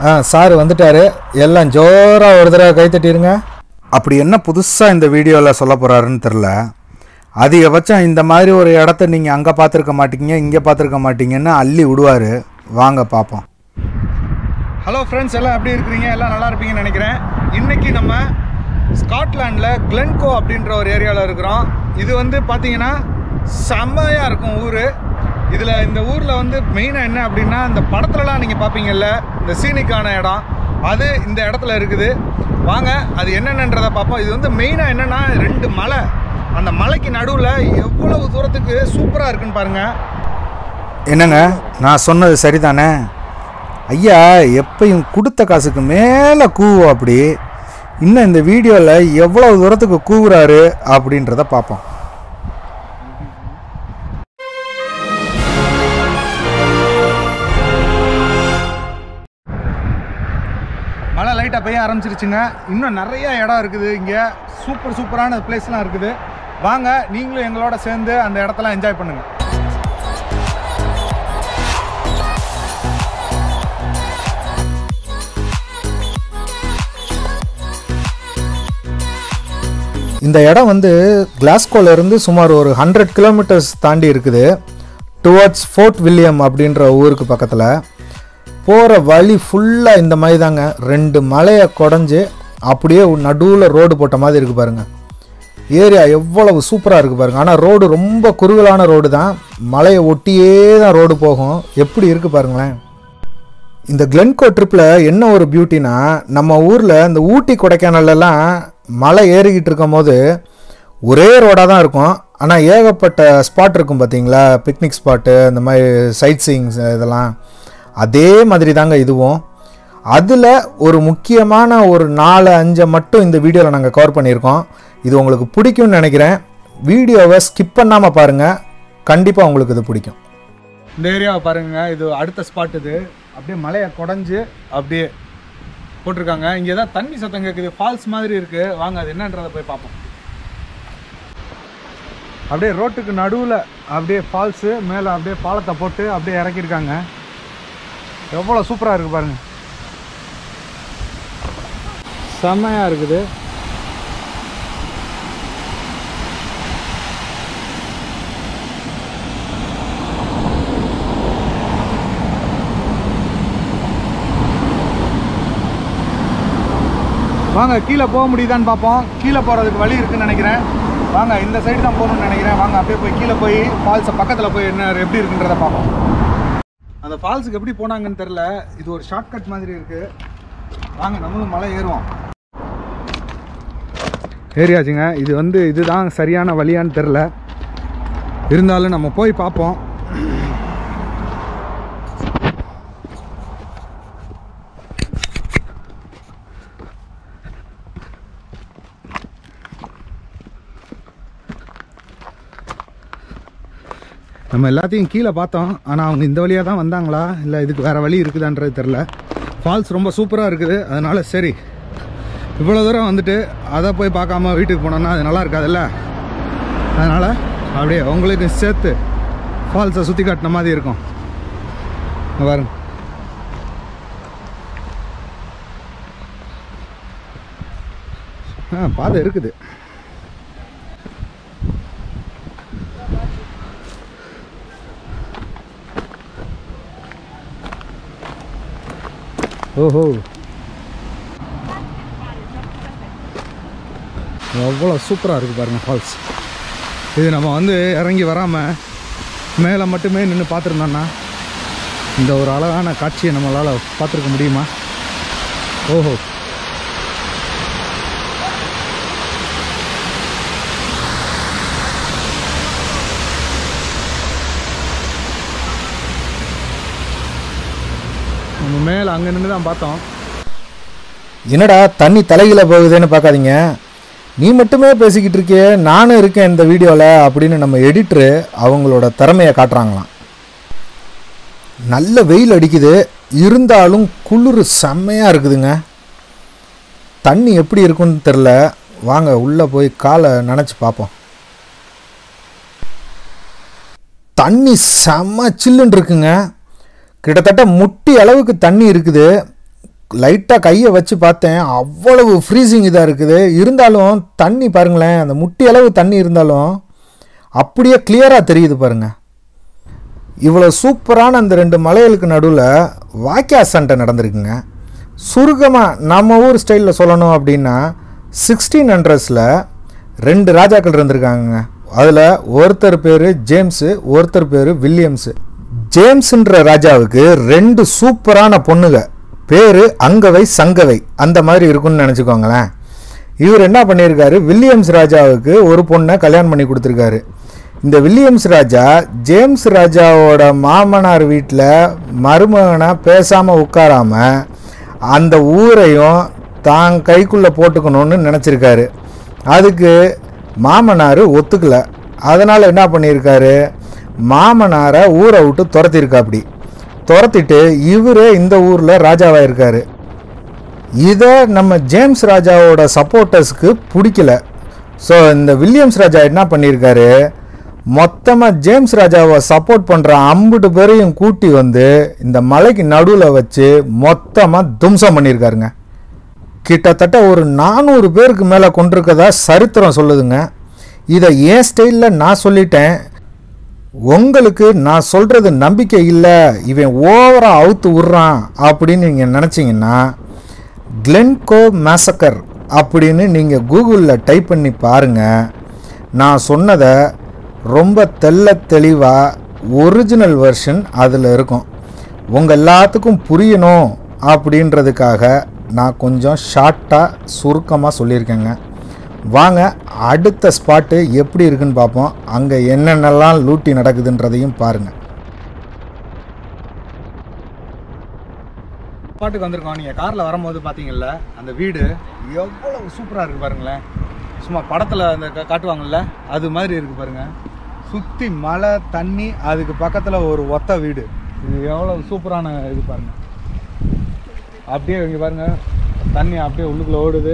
ஆ sir வந்துட்டாரு எல்லாம் ஜோராக ஒரு தடவை கை தட்டிடுங்க அப்படி என்ன புதுசாக இந்த வீடியோவில் சொல்ல போகிறாருன்னு தெரில அதிகபட்சம் இந்த மாதிரி ஒரு இடத்த நீங்கள் அங்கே பார்த்துருக்க மாட்டீங்க இங்கே பார்த்துருக்க மாட்டீங்கன்னு அள்ளி விடுவார் வாங்க பார்ப்போம் ஹலோ ஃப்ரெண்ட்ஸ் எல்லாம் எப்படி இருக்கிறீங்க எல்லாம் நல்லா இருப்பீங்கன்னு நினைக்கிறேன் இன்றைக்கி நம்ம ஸ்காட்லாண்டில் கிளென்கோ அப்படின்ற ஒரு ஏரியாவில் இருக்கிறோம் இது வந்து பார்த்தீங்கன்னா செம்மையாக இருக்கும் ஊர் இதில் இந்த ஊரில் வந்து மெயினாக என்ன அப்படின்னா இந்த படத்துலலாம் நீங்கள் பார்ப்பீங்கல்ல இந்த சீனிக்கான இடம் அது இந்த இடத்துல இருக்குது வாங்க அது என்னென்னன்றதை பார்ப்போம் இது வந்து மெயினாக என்னென்னா ரெண்டு மலை அந்த மலைக்கு நடுவில் எவ்வளவு தூரத்துக்கு சூப்பராக இருக்குன்னு பாருங்கள் என்னங்க நான் சொன்னது சரிதானே ஐயா எப்பயும் கொடுத்த காசுக்கு மேலே கூவும் அப்படி இன்னும் இந்த வீடியோவில் எவ்வளோ தூரத்துக்கு கூவுறாரு அப்படின்றத பார்ப்போம் மழை லைட்டாக பெய்ய ஆரம்பிச்சிருச்சுங்க இன்னும் நிறைய இடம் இருக்குது இங்கே சூப்பர் சூப்பரான பிளேஸ்லாம் இருக்குது வாங்க நீங்களும் எங்களோட சேர்ந்து அந்த இடத்தெல்லாம் என்ஜாய் பண்ணுங்கள் இந்த இடம் வந்து கிளாஸ்கோல இருந்து சுமார் ஒரு ஹண்ட்ரட் கிலோமீட்டர்ஸ் தாண்டி இருக்குது டுவர்ட்ஸ் ஃபோர்ட் வில்லியம் அப்படின்ற ஊருக்கு பக்கத்தில் போகிற வழி ஃபுல்லாக இந்த மாதிரி தாங்க ரெண்டு மலையை குடஞ்சி அப்படியே நடுவில் ரோடு போட்ட மாதிரி இருக்குது பாருங்கள் ஏரியா எவ்வளவு சூப்பராக இருக்குது பாருங்கள் ஆனால் ரோடு ரொம்ப குறுகலான ரோடு தான் மலையை ஒட்டியே தான் ரோடு போகும் எப்படி இருக்குது பாருங்களேன் இந்த கிளென்கோ ட்ரிப்பில் என்ன ஒரு பியூட்டினா நம்ம ஊரில் இந்த ஊட்டி கொடைக்கானல்லாம் மலை ஏறிக்கிட்டு இருக்கும் போது ஒரே ரோடாக தான் இருக்கும் ஆனால் ஏகப்பட்ட ஸ்பாட் இருக்கும் பார்த்தீங்களா பிக்னிக் ஸ்பாட்டு இந்த மாதிரி சைட் சீயிங்ஸ் இதெல்லாம் அதே மாதிரி தாங்க இதுவும் அதில் ஒரு முக்கியமான ஒரு நாலு அஞ்சை மட்டும் இந்த வீடியோவில் நாங்கள் கவர் பண்ணியிருக்கோம் இது உங்களுக்கு பிடிக்கும்னு நினைக்கிறேன் வீடியோவை ஸ்கிப் பண்ணாமல் பாருங்கள் கண்டிப்பாக உங்களுக்கு இது பிடிக்கும் இந்த ஏரியாவை பாருங்க இது அடுத்த ஸ்பாட் இது அப்படியே மலையை குடஞ்சு அப்படியே போட்டிருக்காங்க இங்கே தான் தண்ணி சத்தம் கேட்குது ஃபால்ஸ் மாதிரி இருக்கு வாங்க அது என்னன்றதை போய் பார்ப்போம் அப்படியே ரோட்டுக்கு நடுவில் அப்படியே ஃபால்ஸு மேலே அப்படியே பாலத்தை போட்டு அப்படியே இறக்கியிருக்காங்க எவ்வளோ சூப்பராக இருக்குது பாருங்க செம்மையாக இருக்குது வாங்க கீழே போக முடியுதான்னு பார்ப்போம் கீழே போகிறதுக்கு வழி இருக்குன்னு நினைக்கிறேன் வாங்க இந்த சைடு தான் போகணும்னு நினைக்கிறேன் வாங்க அப்படியே போய் கீழே போய் ஃபால்ஸை பக்கத்தில் போய் என்ன எப்படி இருக்குன்றத பார்ப்போம் அந்த ஃபால்ஸுக்கு எப்படி போனாங்கன்னு தெரில இது ஒரு ஷார்ட்கட் மாதிரி இருக்குது வாங்க நம்மளும் மலை ஏறுவோம் ஏறியாச்சுங்க இது வந்து இதுதான் சரியான வழியான்னு தெரில இருந்தாலும் நம்ம போய் பார்ப்போம் நம்ம எல்லாத்தையும் கீழே பார்த்தோம் ஆனால் அவங்க இந்த வழியாக தான் வந்தாங்களா இல்லை இதுக்கு வேறு வழி இருக்குதான்றது தெரில ஃபால்ஸ் ரொம்ப சூப்பராக இருக்குது அதனால் சரி இவ்வளோ தூரம் வந்துட்டு அதை போய் பார்க்காம வீட்டுக்கு போனோம்னா அது நல்லா இருக்காதுல்ல அதனால் அப்படியே உங்களுக்கு சேர்த்து ஃபால்ஸை சுற்றி காட்டின மாதிரி இருக்கும் இங்க பாருங்க ஆ பாதை இருக்குது ஓஹோ எவ்வளோ சூப்பராக இருக்குது பாருங்கள் ஃபால்ஸ் இது நம்ம வந்து இறங்கி வராமல் மேலே மட்டுமே நின்று பார்த்துருந்தோன்னா இந்த ஒரு அழகான காட்சியை நம்மளால் பார்த்துருக்க முடியுமா ஓஹோ நம்ம மேலே அங்கே நின்று தான் பார்த்தோம் என்னடா தண்ணி தலைகீழ போகுதுன்னு பார்க்காதீங்க நீ மட்டுமே பேசிக்கிட்டு இருக்கியே நானும் இருக்கேன் இந்த வீடியோவில் அப்படின்னு நம்ம எடிட்ரு அவங்களோட திறமையை காட்டுறாங்களாம் நல்ல வெயில் அடிக்குது இருந்தாலும் குளிர் செம்மையாக இருக்குதுங்க தண்ணி எப்படி இருக்குன்னு தெரில வாங்க உள்ளே போய் காலை நனைச்சி பார்ப்போம் தண்ணி செம்ம சில்லுன்னு இருக்குங்க கிட்டத்தட்ட முட்டி அளவுக்கு தண்ணி இருக்குது லைட்டாக கையை வச்சு பார்த்தேன் அவ்வளவு ஃப்ரீசிங் இதாக இருக்குது இருந்தாலும் தண்ணி பாருங்களேன் அந்த முட்டி அளவு தண்ணி இருந்தாலும் அப்படியே கிளியராக தெரியுது பாருங்க இவ்வளோ சூப்பரான அந்த ரெண்டு மலைகளுக்கு நடுவில் வாக்கியா சண்டை நடந்திருக்குங்க சுருக்கமாக நம்ம ஊர் ஸ்டைலில் சொல்லணும் அப்படின்னா சிக்ஸ்டீன் ஹண்ட்ரட்ஸில் ரெண்டு ராஜாக்கள் இருந்திருக்காங்க அதில் ஒருத்தர் பேர் ஜேம்ஸு ஒருத்தர் பேர் வில்லியம்ஸு ஜேம்ஸுன்ற ராஜாவுக்கு ரெண்டு சூப்பரான பொண்ணுங்க பேர் அங்கவை சங்கவை அந்த மாதிரி இருக்குன்னு நினச்சிக்கோங்களேன் இவர் என்ன பண்ணியிருக்காரு வில்லியம்ஸ் ராஜாவுக்கு ஒரு பொண்ணை கல்யாணம் பண்ணி கொடுத்துருக்காரு இந்த வில்லியம்ஸ் ராஜா ஜேம்ஸ் ராஜாவோட மாமனார் வீட்டில் மருமகனாக பேசாமல் உட்காராம அந்த ஊரையும் தான் கைக்குள்ளே போட்டுக்கணும்னு நினச்சிருக்காரு அதுக்கு மாமனார் ஒத்துக்கல அதனால் என்ன பண்ணியிருக்காரு மாமனாரை ஊரை விட்டு துரத்திருக்காப்படி துரத்திட்டு இவரே இந்த ஊரில் ராஜாவாக இருக்காரு இதை நம்ம ஜேம்ஸ் ராஜாவோட சப்போர்ட்டர்ஸ்க்கு பிடிக்கல ஸோ இந்த வில்லியம்ஸ் ராஜா என்ன பண்ணியிருக்காரு மொத்தமாக ஜேம்ஸ் ராஜாவை சப்போர்ட் பண்ணுற ஐம்பது பேரையும் கூட்டி வந்து இந்த மலைக்கு நடுவில் வச்சு மொத்தமாக தும்சம் பண்ணியிருக்காருங்க கிட்டத்தட்ட ஒரு நானூறு பேருக்கு மேலே கொண்டிருக்கதா சரித்திரம் சொல்லுதுங்க இதை என் ஸ்டைலில் நான் சொல்லிட்டேன் உங்களுக்கு நான் சொல்கிறது நம்பிக்கை இல்லை இவன் ஓவராக அவுத்து விட்றான் அப்படின்னு நீங்கள் நினச்சிங்கன்னா கிளென்கோ மேசக்கர் அப்படின்னு நீங்கள் கூகுளில் டைப் பண்ணி பாருங்கள் நான் சொன்னதை ரொம்ப தெள்ள தெளிவாக ஒரிஜினல் வெர்ஷன் அதில் இருக்கும் உங்கள் எல்லாத்துக்கும் புரியணும் அப்படின்றதுக்காக நான் கொஞ்சம் ஷார்ட்டாக சுருக்கமாக சொல்லியிருக்கேங்க வாங்க அடுத்த ஸ்பாட்டு எப்படி இருக்குன்னு பார்ப்போம் அங்கே என்னென்னலாம் லூட்டி நடக்குதுன்றதையும் பாருங்கள் பாட்டுக்கு வந்திருக்கோம் நீங்கள் காரில் வரும்போது பார்த்தீங்கல்ல அந்த வீடு எவ்வளவு சூப்பராக இருக்குது பாருங்களேன் சும்மா படத்தில் அந்த கா- காட்டுவாங்கல்ல அது மாதிரி இருக்குது பாருங்க சுற்றி மலை தண்ணி அதுக்கு பக்கத்தில் ஒரு ஒத்த வீடு இது எவ்வளவு சூப்பரான இது பாருங்க அப்படியே இங்கே பாருங்க தண்ணி அப்படியே உள்ளுக்குள்ளே ஓடுது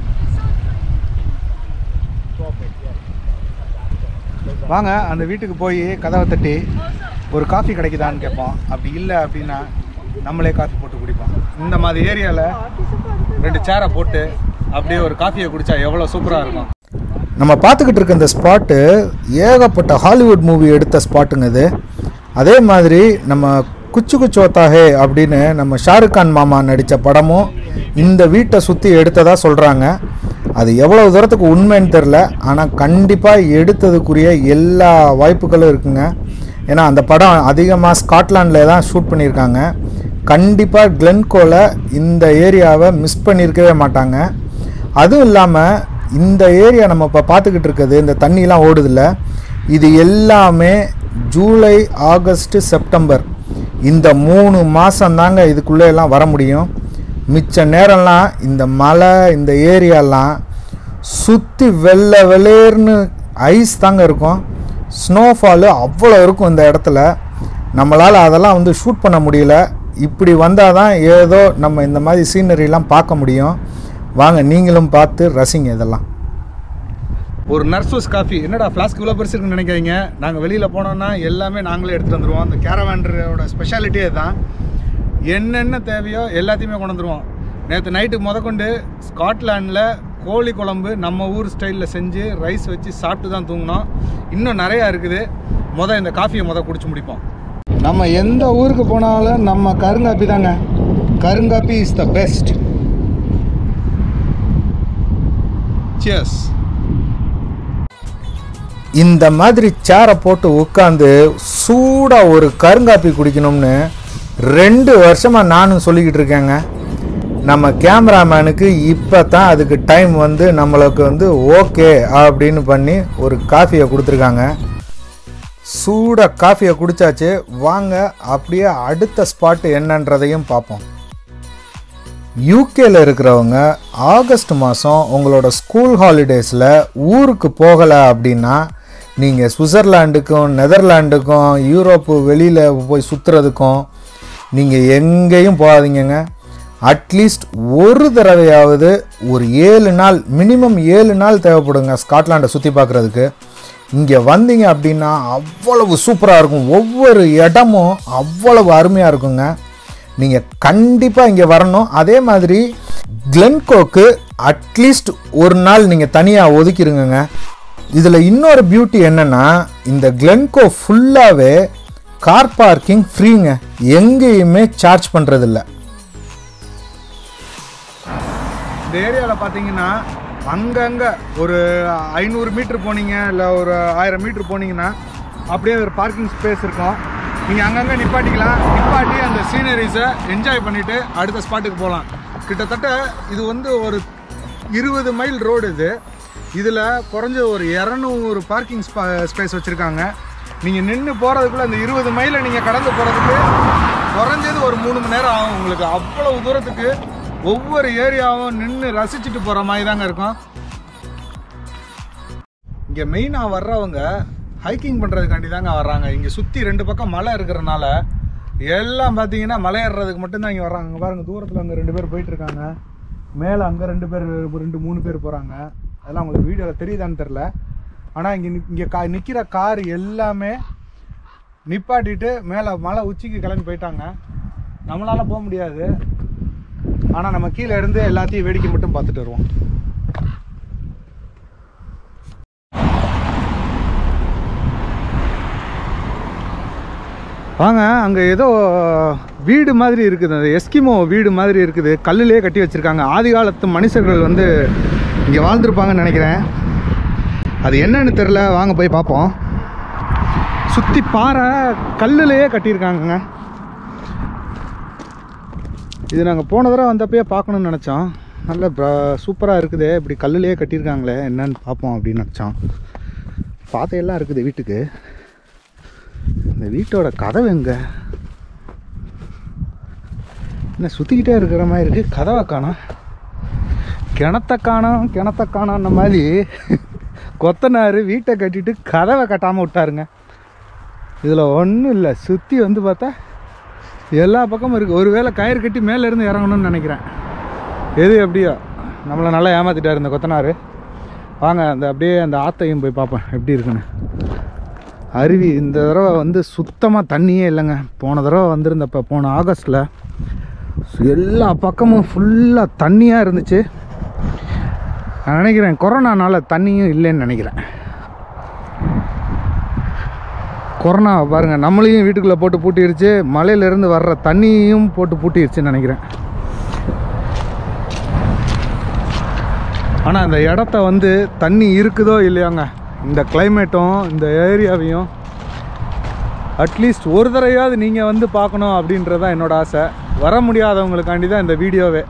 வாங்க அந்த வீட்டுக்கு போய் கதவை தட்டி ஒரு காஃபி கிடைக்குதான்னு கேட்போம் அப்படி இல்லை அப்படின்னா நம்மளே காஃபி போட்டு குடிப்போம் இந்த மாதிரி ஏரியாவில் ரெண்டு சேரை போட்டு அப்படியே ஒரு காஃபியை குடிச்சா எவ்வளோ சூப்பராக இருக்கும் நம்ம பார்த்துக்கிட்டு இருக்க இந்த ஸ்பாட்டு ஏகப்பட்ட ஹாலிவுட் மூவி எடுத்த ஸ்பாட்டுங்க இது அதே மாதிரி நம்ம குச்சு குச்சோத்தாஹே அப்படின்னு நம்ம ஷாருக் கான் மாமா நடித்த படமும் இந்த வீட்டை சுற்றி எடுத்ததாக சொல்கிறாங்க அது எவ்வளோ தூரத்துக்கு உண்மைன்னு தெரில ஆனால் கண்டிப்பாக எடுத்ததுக்குரிய எல்லா வாய்ப்புகளும் இருக்குங்க ஏன்னா அந்த படம் அதிகமாக ஸ்காட்லாண்டில் தான் ஷூட் பண்ணியிருக்காங்க கண்டிப்பாக கிளென்கோவில் இந்த ஏரியாவை மிஸ் பண்ணியிருக்கவே மாட்டாங்க அதுவும் இல்லாமல் இந்த ஏரியா நம்ம இப்போ பார்த்துக்கிட்டு இருக்கிறது இந்த தண்ணிலாம் ஓடுதில்ல இது எல்லாமே ஜூலை ஆகஸ்ட் செப்டம்பர் இந்த மூணு மாதம் தாங்க இதுக்குள்ளே எல்லாம் வர முடியும் மிச்ச நேரம்லாம் இந்த மலை இந்த ஏரியாலாம் சுற்றி வெள்ளை வெளேர்னு ஐஸ் தாங்க இருக்கும் ஸ்னோஃபாலு அவ்வளோ இருக்கும் இந்த இடத்துல நம்மளால் அதெல்லாம் வந்து ஷூட் பண்ண முடியல இப்படி வந்தால் தான் ஏதோ நம்ம இந்த மாதிரி சீனரிலாம் பார்க்க முடியும் வாங்க நீங்களும் பார்த்து ரசிங்க இதெல்லாம் ஒரு நர்சூஸ் காஃபி என்னடா ஃப்ளாஸ்க் இவ்வளோ பெருசு இருக்குன்னு நினைக்காதீங்க நாங்கள் வெளியில் போனோம்னா எல்லாமே நாங்களே எடுத்துகிட்டு வந்துடுவோம் அந்த கேரவேண்டரோட ஸ்பெஷாலிட்டியே தான் என்னென்ன தேவையோ எல்லாத்தையுமே கொண்டு வந்துடுவோம் நேற்று நைட்டு முதற்கொண்டு ஸ்காட்லாண்டில் கோழி குழம்பு நம்ம ஊர் ஸ்டைலில் செஞ்சு ரைஸ் வச்சு சாப்பிட்டு தான் தூங்கினோம் இன்னும் நிறையா இருக்குது முத இந்த காஃபியை முத குடிச்சு முடிப்போம் நம்ம எந்த ஊருக்கு போனாலும் நம்ம கருங்காப்பி தாங்க கருங்காப்பி இஸ் த பெஸ்ட் சியர்ஸ் இந்த மாதிரி சேரை போட்டு உட்காந்து சூடாக ஒரு கருங்காப்பி குடிக்கணும்னு ரெண்டு வருஷமாக நானும் சொல்லிக்கிட்டு இருக்கேங்க நம்ம கேமராமேனுக்கு இப்போ தான் அதுக்கு டைம் வந்து நம்மளுக்கு வந்து ஓகே அப்படின்னு பண்ணி ஒரு காஃபியை கொடுத்துருக்காங்க சூடாக காஃபியை குடிச்சாச்சு வாங்க அப்படியே அடுத்த ஸ்பாட்டு என்னன்றதையும் பார்ப்போம் யூகேல இருக்கிறவங்க ஆகஸ்ட் மாதம் உங்களோட ஸ்கூல் ஹாலிடேஸில் ஊருக்கு போகலை அப்படின்னா நீங்கள் சுவிட்சர்லாண்டுக்கும் நெதர்லாண்டுக்கும் யூரோப்பு வெளியில் போய் சுற்றுறதுக்கும் நீங்கள் எங்கேயும் போகாதீங்கங்க அட்லீஸ்ட் ஒரு தடவையாவது ஒரு ஏழு நாள் மினிமம் ஏழு நாள் தேவைப்படுங்க ஸ்காட்லாண்டை சுற்றி பார்க்குறதுக்கு இங்கே வந்தீங்க அப்படின்னா அவ்வளவு சூப்பராக இருக்கும் ஒவ்வொரு இடமும் அவ்வளவு அருமையாக இருக்குங்க நீங்கள் கண்டிப்பாக இங்கே வரணும் அதே மாதிரி கிளென்கோக்கு அட்லீஸ்ட் ஒரு நாள் நீங்கள் தனியாக ஒதுக்கிடுங்க இதில் இன்னொரு பியூட்டி என்னென்னா இந்த கிளென்கோ ஃபுல்லாகவே கார் பார்க்கிங் ஃப்ரீங்க எங்கேயுமே சார்ஜ் பண்ணுறதில்ல இந்த ஏரியாவில் பார்த்தீங்கன்னா அங்கங்கே ஒரு ஐநூறு மீட்டர் போனீங்க இல்லை ஒரு ஆயிரம் மீட்டர் போனீங்கன்னா அப்படியே ஒரு பார்க்கிங் ஸ்பேஸ் இருக்கும் நீங்கள் அங்கங்கே நிப்பாட்டிக்கலாம் நிப்பாட்டி அந்த சீனரிஸை என்ஜாய் பண்ணிவிட்டு அடுத்த ஸ்பாட்டுக்கு போகலாம் கிட்டத்தட்ட இது வந்து ஒரு இருபது மைல் ரோடு இது இதில் குறைஞ்ச ஒரு இரநூறு பார்க்கிங் ஸ்பா ஸ்பேஸ் வச்சுருக்காங்க நீங்கள் நின்று போகிறதுக்குள்ளே அந்த இருபது மைலை நீங்கள் கடந்து போகிறதுக்கு குறைஞ்சது ஒரு மூணு மணி நேரம் ஆகும் உங்களுக்கு அவ்வளவு தூரத்துக்கு ஒவ்வொரு ஏரியாவும் நின்று ரசிச்சுட்டு போகிற மாதிரி தாங்க இருக்கும் இங்கே மெயினாக வர்றவங்க ஹைக்கிங் பண்ணுறதுக்காண்டி தாங்க வர்றாங்க இங்கே சுற்றி ரெண்டு பக்கம் மலை இருக்கிறனால எல்லாம் பார்த்தீங்கன்னா மலை ஏறுறதுக்கு மட்டும்தான் இங்கே வர்றாங்க இங்க பாருங்க தூரத்தில் அங்கே ரெண்டு பேர் போயிட்டு இருக்காங்க மேலே அங்கே ரெண்டு பேர் ரெண்டு மூணு பேர் போகிறாங்க அதெல்லாம் உங்களுக்கு வீடியோவில் தெரியுதான்னு தெரில ஆனால் இங்கே இங்கே கா நிற்கிற கார் எல்லாமே நிப்பாட்டிட்டு மேலே மலை உச்சிக்கு கிளம்பி போயிட்டாங்க நம்மளால போக முடியாது ஆனால் நம்ம கீழே இருந்து எல்லாத்தையும் வேடிக்கை மட்டும் பார்த்துட்டு வருவோம் வாங்க அங்கே ஏதோ வீடு மாதிரி இருக்குது அந்த எஸ்கிமோ வீடு மாதிரி இருக்குது கல்லுலேயே கட்டி வச்சுருக்காங்க ஆதி காலத்து மனுஷர்கள் வந்து இங்கே வாழ்ந்துருப்பாங்கன்னு நினைக்கிறேன் அது என்னன்னு தெரில வாங்க போய் பார்ப்போம் சுற்றி பாறை கல்லுலேயே கட்டியிருக்காங்கங்க இது நாங்கள் போன தடவை வந்தப்பயே பார்க்கணும்னு நினச்சோம் நல்ல சூப்பராக இருக்குது இப்படி கல்லுலேயே கட்டியிருக்காங்களே என்னன்னு பார்ப்போம் அப்படின்னு நினச்சோம் பாதையெல்லாம் இருக்குது வீட்டுக்கு இந்த வீட்டோட கதவு எங்க என்ன சுற்றிக்கிட்டே இருக்கிற மாதிரி இருக்குது கதவை காணோம் கிணத்த காணோம் கிணத்த காணோன்ன மாதிரி கொத்தனார் வீட்டை கட்டிட்டு கதவை கட்டாமல் விட்டாருங்க இதில் ஒன்றும் இல்லை சுற்றி வந்து பார்த்தா எல்லா பக்கமும் இருக்குது ஒருவேளை கயிறு கட்டி மேலே இருந்து இறங்கணும்னு நினைக்கிறேன் எது எப்படியோ நம்மளை நல்லா ஏமாத்திட்டார் இந்த கொத்தனார் வாங்க அந்த அப்படியே அந்த ஆத்தையும் போய் பார்ப்பேன் எப்படி இருக்குன்னு அருவி இந்த தடவை வந்து சுத்தமாக தண்ணியே இல்லைங்க போன தடவை வந்திருந்தப்ப போன ஆகஸ்டில் எல்லா பக்கமும் ஃபுல்லாக தண்ணியாக இருந்துச்சு நான் நினைக்கிறேன் கொரோனானால தண்ணியும் இல்லைன்னு நினைக்கிறேன் கொரோனா பாருங்க நம்மளையும் வீட்டுக்குள்ளே போட்டு பூட்டிருச்சு மலையிலேருந்து வர்ற தண்ணியும் போட்டு பூட்டிருச்சுன்னு நினைக்கிறேன் ஆனால் அந்த இடத்த வந்து தண்ணி இருக்குதோ இல்லையாங்க இந்த கிளைமேட்டும் இந்த ஏரியாவையும் அட்லீஸ்ட் ஒரு தடவையாவது நீங்கள் வந்து பார்க்கணும் அப்படின்றது தான் என்னோட ஆசை வர முடியாதவங்களுக்காண்டி தான் இந்த வீடியோவே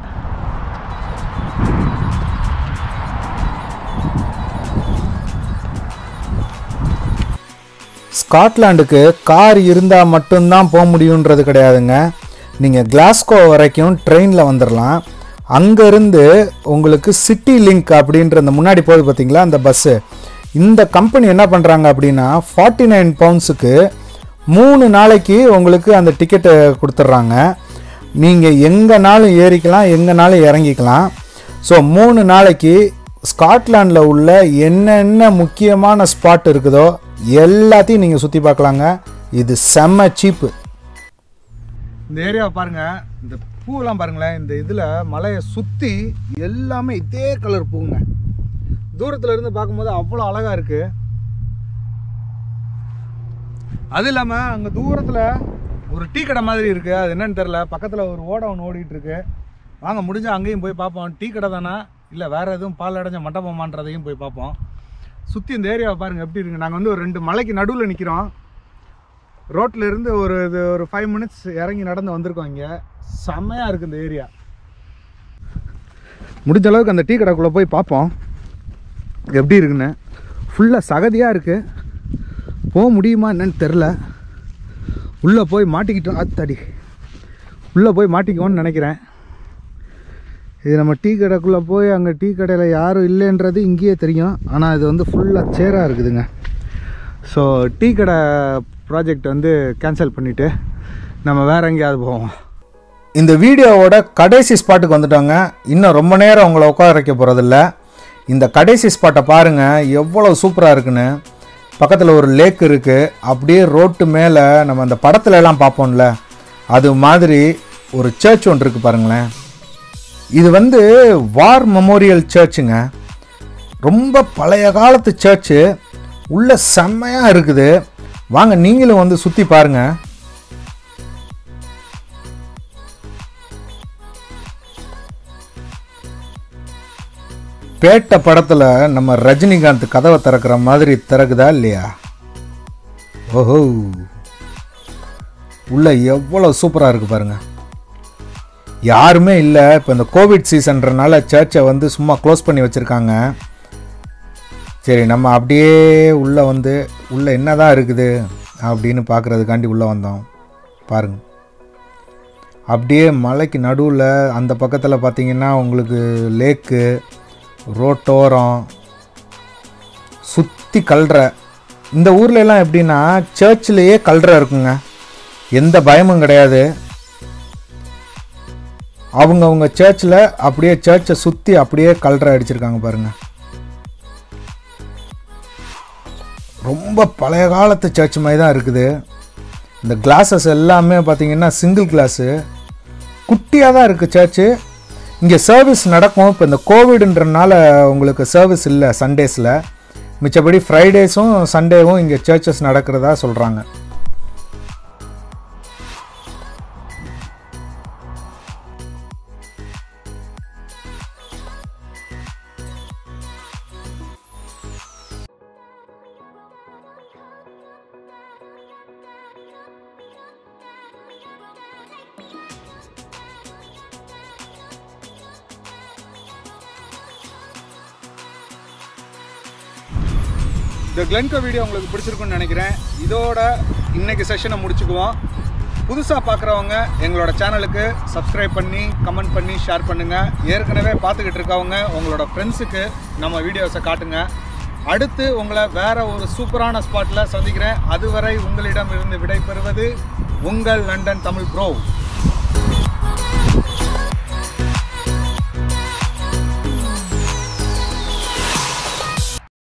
ஸ்காட்லாண்டுக்கு கார் இருந்தால் மட்டும்தான் போக முடியுன்றது கிடையாதுங்க நீங்கள் கிளாஸ்கோ வரைக்கும் ட்ரெயினில் வந்துடலாம் அங்கேருந்து உங்களுக்கு சிட்டி லிங்க் அப்படின்ற அந்த முன்னாடி போகுது பார்த்தீங்களா அந்த பஸ்ஸு இந்த கம்பெனி என்ன பண்ணுறாங்க அப்படின்னா ஃபார்ட்டி நைன் பவுண்ட்ஸுக்கு மூணு நாளைக்கு உங்களுக்கு அந்த டிக்கெட்டை கொடுத்துட்றாங்க நீங்கள் எங்கேனாலும் ஏறிக்கலாம் எங்கேனாலும் இறங்கிக்கலாம் ஸோ மூணு நாளைக்கு ஸ்காட்லாண்டில் உள்ள என்னென்ன முக்கியமான ஸ்பாட் இருக்குதோ எல்லாத்தையும் நீங்கள் சுற்றி பார்க்கலாங்க இது செம்ம சீப்பு இந்த ஏரியாவை பாருங்க இந்த பூவெல்லாம் பாருங்களேன் இந்த இதில் மலையை சுற்றி எல்லாமே இதே கலர் பூங்க தூரத்துல இருந்து பார்க்கும்போது அவ்வளோ அழகா இருக்கு அது இல்லாமல் அங்கே தூரத்தில் ஒரு டீ கடை மாதிரி இருக்கு அது என்னன்னு தெரில பக்கத்தில் ஒரு ஓட ஒன்று ஓடிட்டு இருக்கு வாங்க முடிஞ்சா அங்கேயும் போய் பார்ப்போம் டீ கடை தானே இல்லை வேற எதுவும் பால் அடைஞ்ச மண்டபமான்றதையும் போய் பார்ப்போம் சுற்றி இந்த ஏரியாவை பாருங்க எப்படி இருக்கு நாங்கள் வந்து ஒரு ரெண்டு மலைக்கு நடுவில் நிற்கிறோம் ரோட்ல இருந்து ஒரு இது ஒரு ஃபைவ் மினிட்ஸ் இறங்கி நடந்து வந்திருக்கோம் இங்கே செம்மையாக இருக்குது இந்த ஏரியா முடிஞ்ச அளவுக்கு அந்த டீ கடைக்குள்ளே போய் பார்ப்போம் எப்படி இருக்குன்னு ஃபுல்லாக சகதியாக இருக்குது போக முடியுமா என்னன்னு தெரில உள்ளே போய் மாட்டிக்கிட்டோம் அத்தடி உள்ளே போய் மாட்டிக்குவோன்னு நினைக்கிறேன் இது நம்ம டீ கடைக்குள்ளே போய் அங்கே டீ கடையில் யாரும் இல்லைன்றது இங்கேயே தெரியும் ஆனால் இது வந்து ஃபுல்லாக சேராக இருக்குதுங்க ஸோ டீ கடை ப்ராஜெக்ட் வந்து கேன்சல் பண்ணிவிட்டு நம்ம வேற எங்கேயாவது போவோம் இந்த வீடியோவோட கடைசி ஸ்பாட்டுக்கு வந்துட்டோங்க இன்னும் ரொம்ப நேரம் உங்களை உட்கார வைக்க போகிறதில்ல இந்த கடைசி ஸ்பாட்டை பாருங்கள் எவ்வளோ சூப்பராக இருக்குன்னு பக்கத்தில் ஒரு லேக் இருக்குது அப்படியே ரோட்டு மேலே நம்ம அந்த படத்துல எல்லாம் பார்ப்போம்ல அது மாதிரி ஒரு சர்ச் ஒன்று இருக்குது பாருங்களேன் இது வந்து வார் மெமோரியல் சர்ச்சுங்க ரொம்ப பழைய காலத்து சர்ச்சு உள்ள செம்மையாக இருக்குது வாங்க நீங்களும் வந்து சுற்றி பாருங்க பேட்ட படத்தில் நம்ம ரஜினிகாந்த் கதவை திறக்கிற மாதிரி திறக்குதா இல்லையா ஓஹோ உள்ள எவ்வளோ சூப்பராக இருக்குது பாருங்க யாருமே இல்லை இப்போ இந்த கோவிட் சீசன்றனால சர்ச்சை வந்து சும்மா க்ளோஸ் பண்ணி வச்சுருக்காங்க சரி நம்ம அப்படியே உள்ளே வந்து உள்ளே என்னதான் இருக்குது அப்படின்னு பார்க்குறதுக்காண்டி உள்ளே வந்தோம் பாருங்க அப்படியே மலைக்கு நடுவில் அந்த பக்கத்தில் பார்த்தீங்கன்னா உங்களுக்கு லேக்கு ரோட்டோரம் சுற்றி கல்ற இந்த ஊர்ல எல்லாம் எப்படின்னா சர்ச்சிலேயே கல்ற இருக்குங்க எந்த பயமும் கிடையாது அவங்க அவங்க சர்ச்சில் அப்படியே சர்ச்சை சுற்றி அப்படியே கல்ற அடிச்சிருக்காங்க பாருங்க ரொம்ப பழைய காலத்து சர்ச் மாதிரி தான் இருக்குது இந்த கிளாஸஸ் எல்லாமே பார்த்தீங்கன்னா சிங்கிள் கிளாஸு குட்டியாக தான் இருக்குது சர்ச்சு இங்கே சர்வீஸ் நடக்கும் இப்போ இந்த கோவிடுன்றனால உங்களுக்கு சர்வீஸ் இல்லை சண்டேஸில் மிச்சபடி ஃப்ரைடேஸும் சண்டேவும் இங்கே சர்ச்சஸ் நடக்கிறதா சொல்கிறாங்க இந்த கிளென்கோ வீடியோ உங்களுக்கு பிடிச்சிருக்குன்னு நினைக்கிறேன் இதோட இன்னைக்கு செஷனை முடிச்சுக்குவோம் புதுசாக பார்க்குறவங்க எங்களோட சேனலுக்கு சப்ஸ்கிரைப் பண்ணி கமெண்ட் பண்ணி ஷேர் பண்ணுங்கள் ஏற்கனவே பார்த்துக்கிட்டு இருக்கவங்க உங்களோட ஃப்ரெண்ட்ஸுக்கு நம்ம வீடியோஸை காட்டுங்க அடுத்து உங்களை வேற ஒரு சூப்பரான ஸ்பாட்டில் சந்திக்கிறேன் அதுவரை உங்களிடம் இருந்து விடைபெறுவது உங்கள் லண்டன் தமிழ் ப்ரோ